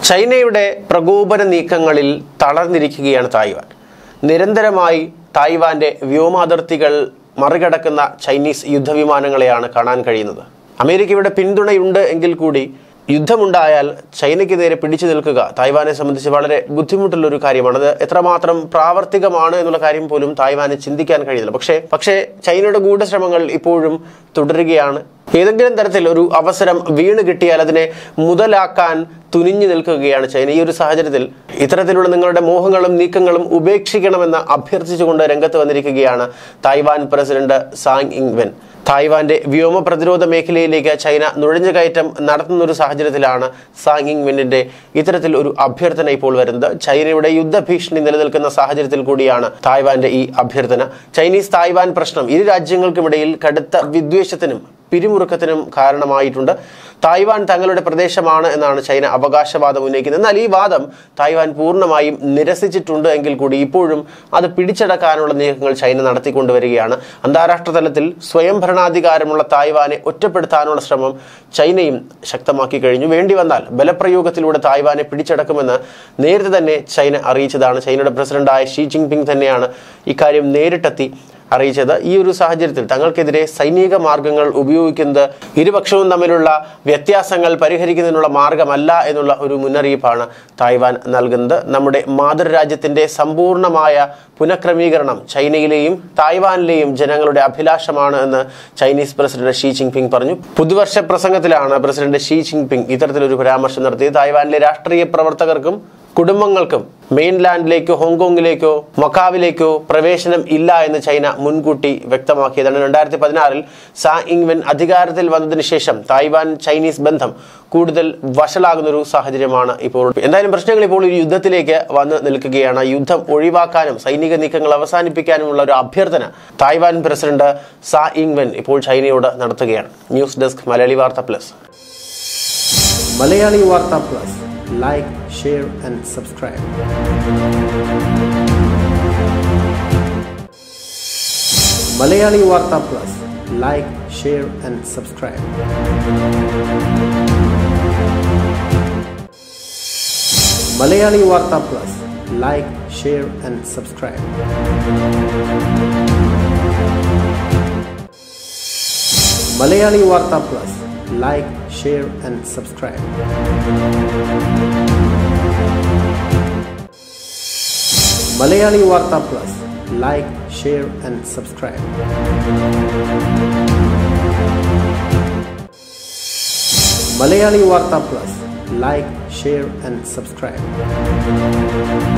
ചൈനയുടെ പ്രകോപന നീക്കങ്ങളിൽ തളർന്നിരിക്കുകയാണ് തായ്വാൻ നിരന്തരമായി തായ്വാന്റെ വ്യോമാതിർത്തികൾ മറികടക്കുന്ന ചൈനീസ് യുദ്ധവിമാനങ്ങളെയാണ് കാണാൻ കഴിയുന്നത് അമേരിക്കയുടെ പിന്തുണയുണ്ട് എങ്കിൽ കൂടി യുദ്ധമുണ്ടായാൽ ചൈനയ്ക്ക് നേരെ പിടിച്ചു നിൽക്കുക തായ്വാനെ സംബന്ധിച്ച് വളരെ ബുദ്ധിമുട്ടുള്ള ഒരു കാര്യമാണ് അത് എത്രമാത്രം പ്രാവർത്തികമാണ് എന്നുള്ള കാര്യം പോലും തായ്വാന് ചിന്തിക്കാൻ കഴിയുന്നില്ല പക്ഷേ പക്ഷേ ചൈനയുടെ ഗൂഢശ്രമങ്ങൾ ഇപ്പോഴും തുടരുകയാണ് ഏതെങ്കിലും തരത്തിൽ ഒരു അവസരം വീണ് കിട്ടിയാൽ അതിനെ മുതലാക്കാൻ തുനിഞ്ഞു നിൽക്കുകയാണ് ചൈന ഈ ഒരു സാഹചര്യത്തിൽ ഇത്തരത്തിലുള്ള നിങ്ങളുടെ മോഹങ്ങളും നീക്കങ്ങളും ഉപേക്ഷിക്കണമെന്ന് അഭ്യർത്ഥിച്ചുകൊണ്ട് രംഗത്ത് വന്നിരിക്കുകയാണ് തായ്വാൻ പ്രസിഡന്റ് സാങ് ഇങ് വെൻ തായ്വാന്റെ വ്യോമ പ്രതിരോധ മേഖലയിലേക്ക് ചൈന നുഴഞ്ഞുകയറ്റം നടത്തുന്ന ഒരു സാഹചര്യത്തിലാണ് സാങ് ഇങ് വെന്നിന്റെ ഇത്തരത്തിൽ ഒരു അഭ്യർത്ഥന ഇപ്പോൾ വരുന്നത് ചൈനയുടെ യുദ്ധഭീഷണി നിലനിൽക്കുന്ന സാഹചര്യത്തിൽ കൂടിയാണ് തായ്വാന്റെ ഈ അഭ്യർത്ഥന ചൈനീസ് തായ്വാൻ പ്രശ്നം ഇരു രാജ്യങ്ങൾക്കുമിടയിൽ കടുത്ത വിദ്വേഷത്തിനും പിരിമുറുക്കത്തിനും കാരണമായിട്ടുണ്ട് തായ്വാൻ തങ്ങളുടെ പ്രദേശമാണ് എന്നാണ് ചൈന അവകാശവാദം ഉന്നയിക്കുന്നത് എന്നാൽ ഈ വാദം തായ്വാൻ പൂർണ്ണമായും നിരസിച്ചിട്ടുണ്ട് എങ്കിൽ കൂടി ഇപ്പോഴും അത് പിടിച്ചടക്കാനുള്ള നീക്കങ്ങൾ ചൈന നടത്തിക്കൊണ്ടുവരികയാണ് അന്താരാഷ്ട്ര തലത്തിൽ സ്വയം ഭരണാധികാരമുള്ള തായ്വാനെ ഒറ്റപ്പെടുത്താനുള്ള ശ്രമം ചൈനയും ശക്തമാക്കി കഴിഞ്ഞു വേണ്ടി വന്നാൽ ബലപ്രയോഗത്തിലൂടെ തായ്വാനെ പിടിച്ചടക്കുമെന്ന് നേരത്തെ തന്നെ ചൈന അറിയിച്ചതാണ് ചൈനയുടെ പ്രസിഡന്റായ ഷീ ജിൻപിങ് തന്നെയാണ് ഇക്കാര്യം നേരിട്ടെത്തി അറിയിച്ചത് ഈ ഒരു സാഹചര്യത്തിൽ തങ്ങൾക്കെതിരെ സൈനിക മാർഗങ്ങൾ ഉപയോഗിക്കുന്നത് ഇരുപക്ഷവും തമ്മിലുള്ള വ്യത്യാസങ്ങൾ പരിഹരിക്കുന്നതിനുള്ള മാർഗമല്ല എന്നുള്ള ഒരു മുന്നറിയിപ്പാണ് തായ്വാൻ നൽകുന്നത് നമ്മുടെ മാതൃരാജ്യത്തിന്റെ സമ്പൂർണമായ പുനഃക്രമീകരണം ചൈനയിലെയും തായ്വാനിലെയും ജനങ്ങളുടെ അഭിലാഷമാണ് എന്ന് ചൈനീസ് പ്രസിഡന്റ് ഷീ ജിൻപിങ് പറഞ്ഞു പുതുവർഷ പ്രസംഗത്തിലാണ് പ്രസിഡന്റ് ഷീ ജിൻപിങ് ഇത്തരത്തിലൊരു പരാമർശം നടത്തിയത് തായ്വാനിലെ രാഷ്ട്രീയ പ്രവർത്തകർക്കും കുടുംബങ്ങൾക്കും മെയിൻലാൻഡിലേക്കോ ഹോങ്കോങ്ങിലേക്കോ മക്കാവിലേക്കോ പ്രവേശനം ഇല്ല എന്ന് ചൈന മുൻകൂട്ടി വ്യക്തമാക്കിയതാണ് രണ്ടായിരത്തി പതിനാറിൽ സാ ഇങ്വെൻ അധികാരത്തിൽ വന്നതിന് ശേഷം തായ്വാൻ ചൈനീസ് ബന്ധം കൂടുതൽ വഷളാകുന്ന ഒരു സാഹചര്യമാണ് ഇപ്പോൾ എന്തായാലും പ്രശ്നങ്ങൾ ഇപ്പോൾ ഒരു യുദ്ധത്തിലേക്ക് വന്ന് നിൽക്കുകയാണ് യുദ്ധം ഒഴിവാക്കാനും സൈനിക നീക്കങ്ങൾ അവസാനിപ്പിക്കാനുമുള്ള ഒരു അഭ്യർത്ഥന തായ്വാൻ പ്രസിഡന്റ് സാ ഇങ്വെൻ ഇപ്പോൾ ചൈനയോട് നടത്തുകയാണ് news desk Malayali Vartha plus Malayali Vartha plus like share and subscribe Malayali Vartha plus like share and subscribe Malayali Vartha plus like share and subscribe Malayali Vartha plus like share and subscribe Malayali Vartha plus like share and subscribe Malayali Vartha plus like share and subscribe